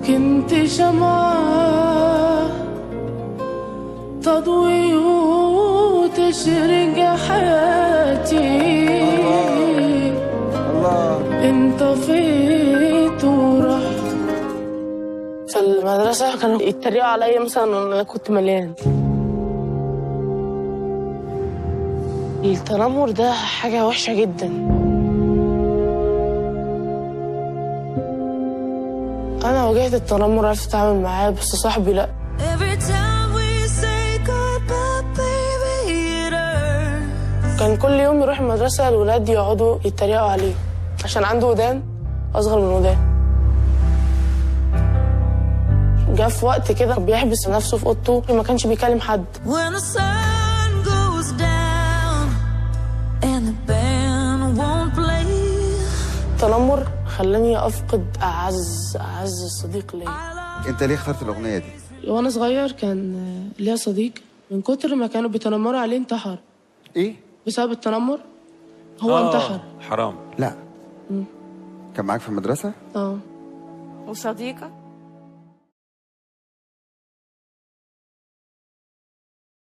كنت شمعة تضوي وتشرق حياتي الله انطفيت ورحت في المدرسة كانوا يتريقوا عليا مثلا ان انا كنت مليان التنمر ده حاجة وحشة جدا أنا واجهت التنمر عرفت أتعامل معاه بس صاحبي لأ Every time we say goodbye, baby, it hurts. كان كل يوم يروح المدرسة الولاد يقعدوا يتريقوا عليه عشان عنده ودان أصغر من ودان جه في وقت كده بيحبس نفسه في أوضته ما كانش بيكلم حد When the sun goes down and the band won't play, التنمر خلاني أفقد أعز أعز صديق ليا انت ليه اخترت الاغنيه دي وأنا صغير كان ليا صديق من كتر ما كانوا بيتنمروا عليه انتحر ايه بسبب التنمر هو آه، انتحر حرام لا كان معاك في المدرسه اه وصديقك